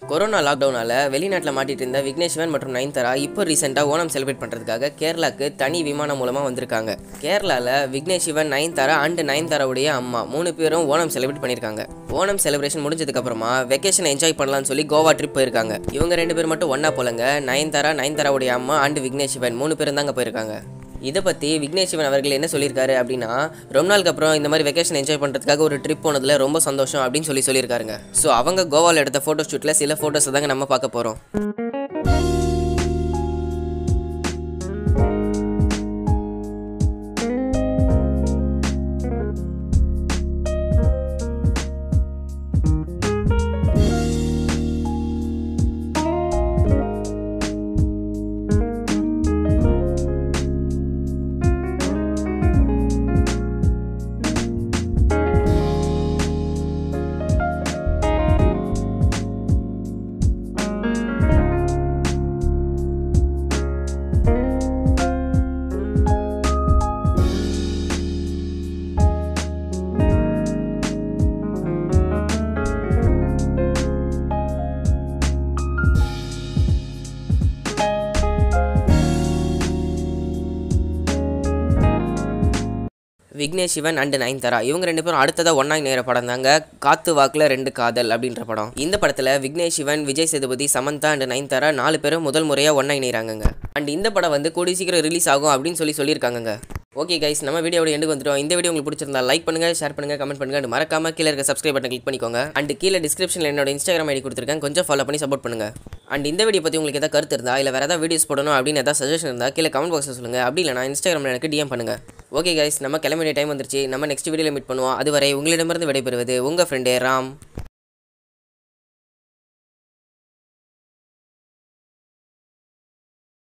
corona லாக்டவுனால வெளிநாட்டில் மாட்டிட்டு இருந்த விக்னேஷ்வன் மற்றும் நயன்தாரா இப்போ ரீசெண்டாக ஓணம் செலிப்ரேட் பண்ணுறதுக்காக கேரளாக்கு தனி விமானம் மூலமாக வந்திருக்காங்க கேரளாவில் விக்னேஷ் சிவன் நயன்தாரா அண்ட் நயன்தாராவுடைய அம்மா மூணு பேரும் ஓணம் செலிப்ரேட் பண்ணியிருக்காங்க ஓணம் செலிப்ரேஷன் முடிஞ்சதுக்கு அப்புறமா வெக்கேஷன் என்ஜாய் பண்ணலாம்னு சொல்லி கோவா ட்ரிப் போயிருக்காங்க இவங்க ரெண்டு பேர் மட்டும் ஒன்றா போலங்க நயன்தாரா நயன்தாராவுடைய அம்மா அண்ட் விக்னேஷ் சிவன் மூணு பேரும் தாங்க போயிருக்காங்க இதை பற்றி விக்னேஷ் சிவன் அவர்கள் என்ன சொல்லியிருக்காரு அப்படின்னா ரொம்ப நாளுக்கு அப்புறம் இந்த மாதிரி வெக்கேஷன் என்ஜாய் பண்ணுறதுக்காக ஒரு ட்ரிப் போனதில் ரொம்ப சந்தோஷம் அப்படின்னு சொல்லி சொல்லியிருக்காருங்க ஸோ அவங்க கோவாவில் எடுத்த ஃபோட்டோ ஷூட்டில் சில ஃபோட்டோஸை தாங்க நம்ம பார்க்க போகிறோம் விக்னேஷ் சிவன் அண்ட் நயன்தாரா இவங்க ரெண்டு பேரும் அடுத்ததாக ஒன்றா நேர படம் தாங்க காத்து வாக்குல ரெண்டு காதல் அப்படின்ற படம் இந்த படத்தில் விக்னேஷ் சிவன் விஜய் சேதுபதி சமந்தா அண்ட் நயன்தாரா நாலு பேரும் முதல் முறையாக ஒன்றா இணைகிறாங்கங்க அண்ட் இந்த படம் வந்து கூடிய சீக்கிரம் ரிலீஸ் ஆகும் அப்படின்னு சொல்லி சொல்லியிருக்காங்கங்க ஓகே கைஸ் நம்ம வீடியோட எண்டுக்கு வந்துட்டோம் இந்த வீடியோ உங்களுக்கு பிடிச்சிருந்தா லைக் பண்ணுங்க ஷேர் பண்ணுங்க கமெண்ட் பண்ணுங்க and மறக்காம கீழே இருக்க சப்ஸ்கிரைப் பட்டன் கிளிக் பண்ணிக்கோங்க அண்ட் கீழே டிஸ்கிரிப்ஷனில் என்னோட இன்ஸ்டாகிராம் ஐடி கொடுத்துருக்கேன் கொஞ்சம் ஃபாலோ பண்ணி சப்போர்ட் பண்ணுங்க அண்ட் இந்த வீடியோ பற்றி உங்களுக்கு எதாவது கருத்து இருந்தா இல்லை வேறு ஏதாவது வீடியோஸ் போடணும் அப்படின்னு ஏதாவது சஜஷன் இருந்தால் கீழே கமெண்ட் பாக்ஸில் சொல்லுங்க அப்படி இல்லைனா இன்ஸ்டாகிராமில் எனக்கு டிஎம் பண்ணுங்க ஓகே கைஸ் நம்ம கிளம்பிய டைம் வந்துருச்சு நம்ம நெக்ஸ்ட் வீடியோவில் மீட் பண்ணுவோம் அதுவரை உங்களிடமிருந்து விடைபெறுவது உங்கள் ஃப்ரெண்டே ராம்